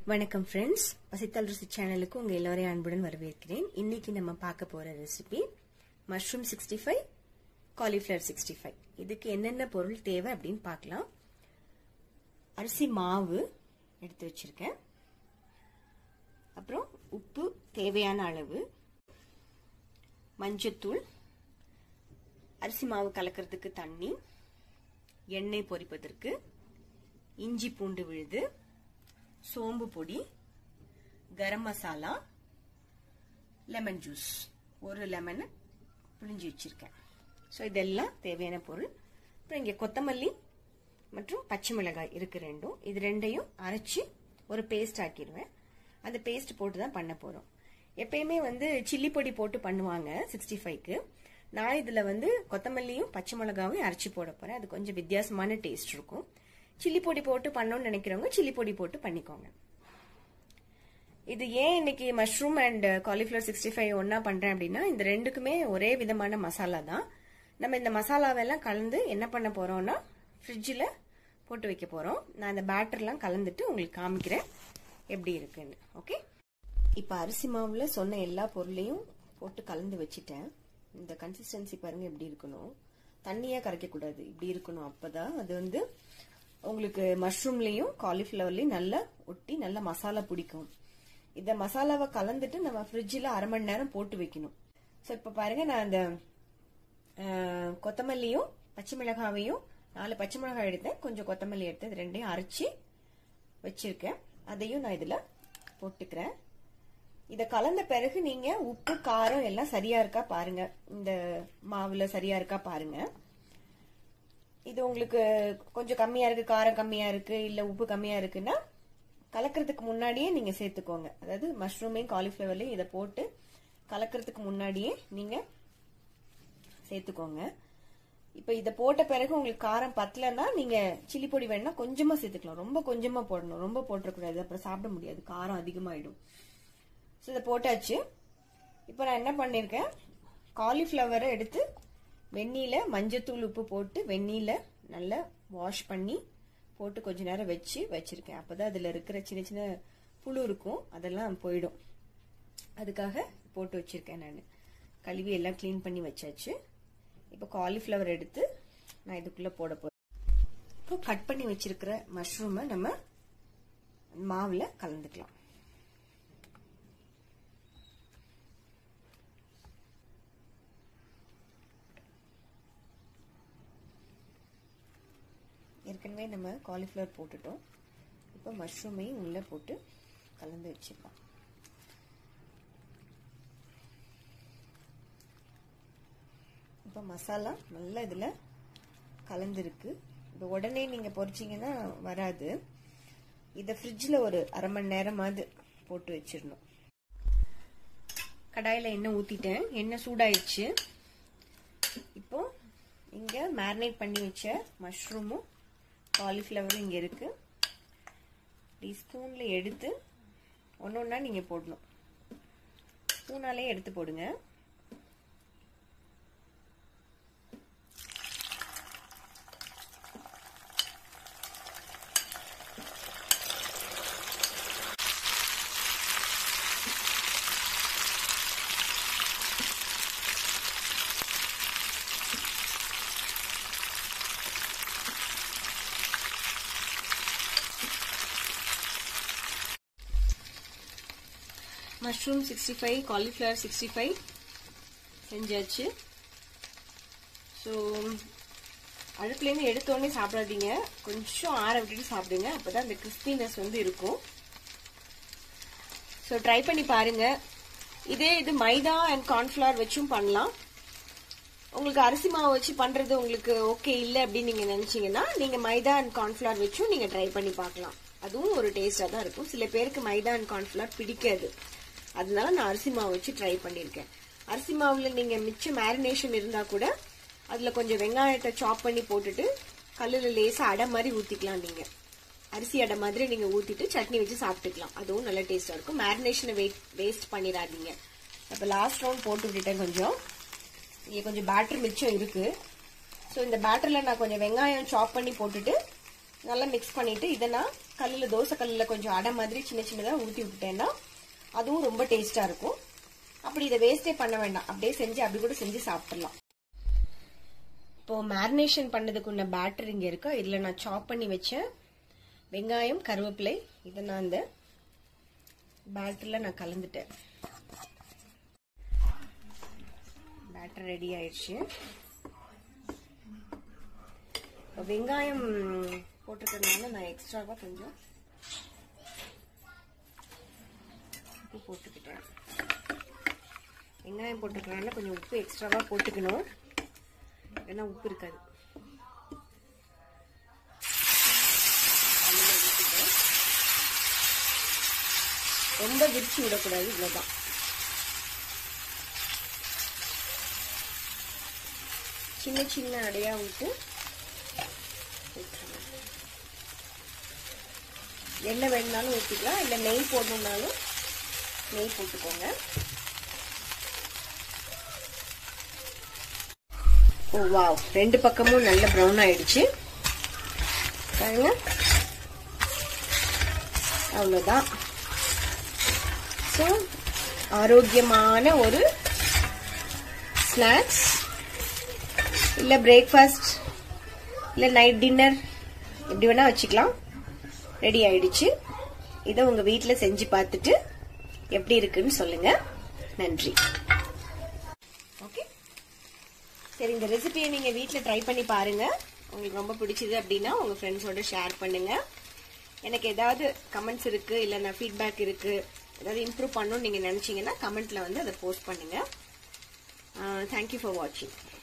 வணக்கம் ஃப்ரெண்ட்ஸ் பசித்தல் ருசி சேனலுக்கு உங்க எல்லோரையும் அன்புடன் வரவேற்கிறேன் இன்னைக்கு நம்ம பார்க்க போற recipe mushroom sixty five cauliflower sixty five இதுக்கு என்னென்ன பொருள் தேவை அப்படின்னு பார்க்கலாம் அரிசி மாவு எடுத்து வச்சிருக்கேன் அப்புறம் உப்பு தேவையான அளவு மஞ்சத்தூள் அரிசி மாவு கலக்கிறதுக்கு தண்ணி எண்ணெய் பொரிப்பதற்கு இஞ்சி பூண்டு விழுது சோம்பு பொடி கரம் மசாலா லெமன் ஜூஸ் ஒரு லெமன் புளிஞ்சு வச்சிருக்கேன் ஸோ இதெல்லாம் தேவையான பொருள் அப்புறம் இங்கே கொத்தமல்லி மற்றும் பச்சை மிளகாய் இருக்கு ரெண்டும் இது ரெண்டையும் அரைச்சி ஒரு பேஸ்ட் ஆக்கிடுவேன் அந்த பேஸ்ட் போட்டு தான் பண்ண போகிறோம் எப்பயுமே வந்து சில்லி பொடி போட்டு பண்ணுவாங்க சிக்ஸ்டி ஃபைவ்க்கு நான் இதில் வந்து கொத்தமல்லியும் பச்சை மிளகாவும் அரைச்சி போட போகிறேன் அது கொஞ்சம் வித்தியாசமான டேஸ்ட் இருக்கும் சில்லி பொடி போட்டு பண்ணணும்னு நினைக்கிறவங்க சில்லி பொடி போட்டு பண்ணிக்கோங்க இது ஏன் இன்னைக்கு mushroom and cauliflower sixty five ஒன்னா பண்றேன் அப்படின்னா இந்த ரெண்டுக்குமே ஒரே விதமான மசாலா தான் நம்ம இந்த மசாலாவெல்லாம் கலந்து என்ன பண்ண போறோம்னா ஃப்ரிட்ஜில் போட்டு வைக்க போறோம் நான் இந்த பேட்டர்லாம் கலந்துட்டு உங்களுக்கு காமிக்கிறேன் எப்படி இருக்குன்னு ஓகே இப்போ அரிசி மாவுல சொன்ன எல்லா பொருளையும் போட்டு கலந்து வச்சுட்டேன் இந்த கன்சிஸ்டன்சி பாருங்க எப்படி இருக்கணும் தண்ணியா கரைக்க கூடாது இப்படி இருக்கணும் அப்பதான் அது வந்து உங்களுக்கு மஷ்ரூம்லயும் காலிஃபிளவர்லயும் நல்லா ஒட்டி நல்லா மசாலா பிடிக்கும் இந்த மசாலாவை கலந்துட்டு நம்ம ஃப்ரிட்ஜில் அரை மணி நேரம் போட்டு வைக்கணும் ஸோ இப்போ பாருங்க நான் அந்த கொத்தமல்லியும் பச்சை மிளகாவையும் நாலு பச்சை மிளகாய் எடுத்தேன் கொஞ்சம் கொத்தமல்லி எடுத்தேன் இது ரெண்டையும் அரைச்சி வச்சிருக்கேன் அதையும் நான் இதில் போட்டுக்கிறேன் இதை கலந்த பிறகு நீங்க உப்பு காரம் எல்லாம் சரியா இருக்கா பாருங்க இந்த மாவுல சரியா இருக்கா பாருங்க இது உங்களுக்கு கொஞ்சம் கம்மியா இருக்கு காரம் கம்மியா இருக்கு இல்ல உப்பு கம்மியா இருக்குன்னா கலக்கிறதுக்கு முன்னாடியே நீங்க சேர்த்துக்கோங்க அதாவது மஷ்ரூமையும் காலிஃபிளவர்லையும் இதை போட்டு கலக்கிறதுக்கு முன்னாடியே நீங்க சேர்த்துக்கோங்க இப்ப இதை போட்ட பிறகு உங்களுக்கு காரம் பத்தலன்னா நீங்க சில்லி பொடி வேணா கொஞ்சமா சேர்த்துக்கலாம் ரொம்ப கொஞ்சமா போடணும் ரொம்ப போட்டுறக்கூடாது அப்புறம் சாப்பிட முடியாது காரம் அதிகமாயிடும் ஸோ இதை போட்டாச்சு இப்போ நான் என்ன பண்ணியிருக்கேன் காலிஃப்ளவரை எடுத்து வெந்நீரில் மஞ்சத்தூள் உப்பு போட்டு வெந்நீரில் நல்லா வாஷ் பண்ணி போட்டு கொஞ்ச நேரம் வச்சு வச்சிருக்கேன் அப்போதான் அதில் இருக்கிற சின்ன சின்ன புழு இருக்கும் அதெல்லாம் போயிடும் அதுக்காக போட்டு வச்சிருக்கேன் நான் கழுவி எல்லாம் க்ளீன் பண்ணி வச்சாச்சு இப்போ காலிஃப்ளவர் எடுத்து நான் இதுக்குள்ளே போட போகிறேன் இப்போ கட் பண்ணி வச்சிருக்கிற மஷ்ரூமை நம்ம மாவில் கலந்துக்கலாம் ஏற்கனவே நம்ம காலிஃப்ளவர் போட்டுட்டோம் இப்போ மஷ்ரூமையும் உள்ளே போட்டு கலந்து வச்சிடலாம் இப்போ மசாலா நல்லா இதில் கலந்துருக்கு இப்போ உடனே நீங்கள் பொறிச்சிங்கன்னா வராது இதை ஃப்ரிட்ஜில் ஒரு அரை மணி நேரமாவது போட்டு வச்சிடணும் கடாயில் எண்ணெய் ஊற்றிட்டேன் எண்ணெய் சூடாயிடுச்சு இப்போ இங்கே மேரினேட் பண்ணி வச்ச மஷ்ரூமும் காலிஃப்ளவரும் இங்கே இருக்கு இப்படி ஸ்பூனில் எடுத்து ஒன்று ஒன்றா நீங்கள் போடணும் ஸ்பூனாலே எடுத்து போடுங்க mushroom sixty five cauliflower sixty five செஞ்சாச்சு ஸோ அடுப்புலேருந்து எடுத்தோடனே சாப்பிடாதீங்க கொஞ்சம் ஆற விட்டுட்டு சாப்பிடுங்க அப்போ தான் அந்த கிறிஸ்பினஸ் வந்து இருக்கும் ஸோ ட்ரை பண்ணி பாருங்க இதே இது மைதா அண்ட் கார்ன்ஃப்ளவர் வச்சும் பண்ணலாம் உங்களுக்கு அரிசி மாவு வச்சு பண்றது உங்களுக்கு ஓகே இல்லை அப்படின்னு நீங்க நினைச்சீங்கன்னா நீங்க மைதா அண்ட் கார்ன்ஃப்ளவர் வச்சும் நீங்க ட்ரை பண்ணி பார்க்கலாம் அதுவும் ஒரு டேஸ்டா தான் இருக்கும் சில பேருக்கு மைதா அண்ட் கார்ன்ஃப்ளவர் பிடிக்காது அதனால நான் அரிசி மாவு வச்சு ட்ரை பண்ணியிருக்கேன் அரிசி மாவுல நீங்க மிச்ச மேரினேஷன் இருந்தா கூட அதுல கொஞ்சம் வெங்காயத்தை சாப் பண்ணி போட்டுட்டு கல்லுல லேசா அடை மாதிரி ஊத்திக்கலாம் நீங்க அரிசி அடை மாதிரி நீங்க ஊத்திட்டு சட்னி வச்சு சாப்பிட்டுக்கலாம் அதுவும் நல்ல டேஸ்டா இருக்கும் மேரினேஷனை வேஸ்ட் பண்ணிடாதீங்க இப்ப லாஸ்ட் ரவுண்ட் போட்டு விட்டுட்டேன் கொஞ்சம் இங்கே கொஞ்சம் பேட்டர் மிச்சம் இருக்கு ஸோ இந்த பேட்டரில் நான் கொஞ்சம் வெங்காயம் சாப் பண்ணி போட்டுட்டு நல்லா மிக்ஸ் பண்ணிட்டு இதை நான் கல்லில் தோசை கல்லில் கொஞ்சம் அடை மாதிரி சின்ன சின்னதாக ஊற்றி விட்டுட்டேன்னா அதுவும் ரொம்ப டேஸ்ட்டாக இருக்கும் அப்படி இதை வேஸ்டே பண்ண வேண்டாம் அப்படியே செஞ்சு அப்படி கூட செஞ்சு சாப்பிடலாம் இப்போ மேரினேஷன் பண்ணதுக்குள்ள பேட்டர் இங்கே இருக்கா இதில் நான் சாப் பண்ணி வச்ச வெங்காயம் கருவேப்பிலை இதை நான் இந்த பேட்டரில் நான் கலந்துட்டேன் பேட்டர் ரெடி ஆயிடுச்சு இப்போ வெங்காயம் போட்டிருக்கிறதுனால நான் எக்ஸ்ட்ராவாக கொஞ்சம் உப்பு போட்டுக்கிட்டேன் வெங்காயம் போட்டுக்கிறனால கொஞ்சம் உப்பு எக்ஸ்ட்ராவாக போட்டுக்கணும் ஏன்னா உப்பு இருக்காது ரொம்ப விரிச்சு விடக்கூடாது இவ்வளோதான் சின்ன சின்ன அடையா விட்டு எண்ணெய் வேணுனாலும் ஊற்றிக்கலாம் இல்லை நெய் போடணுன்னாலும் நெய் போட்டுக்கோங்க ஓ வாவ் ரெண்டு பக்கமும் நல்ல ப்ரௌன் ஆயிடுச்சு பாருங்க அவ்வளோதான் ஸோ ஆரோக்கியமான ஒரு ஸ்நாக்ஸ் இல்லை பிரேக்ஃபாஸ்ட் இல்லை நைட் டின்னர் எப்படி வேணால் வச்சுக்கலாம் ரெடி ஆயிடுச்சு இதை உங்கள் வீட்டில் செஞ்சு பார்த்துட்டு எப்படி இருக்குன்னு சொல்லுங்க நன்றி ஓகே சரி இந்த ரெசிபியை நீங்கள் வீட்டில் ட்ரை பண்ணி பாருங்க உங்களுக்கு ரொம்ப பிடிச்சது அப்படின்னா உங்கள் ஃப்ரெண்ட்ஸோட ஷேர் பண்ணுங்க எனக்கு ஏதாவது கமெண்ட்ஸ் இருக்கு இல்லை நான் ஃபீட்பேக் இருக்கு ஏதாவது இம்ப்ரூவ் பண்ணணும்னு நீங்கள் நினச்சிங்கன்னா கமெண்ட்ல வந்து அதை போஸ்ட் பண்ணுங்க தேங்க்யூ ஃபார் வாட்சிங்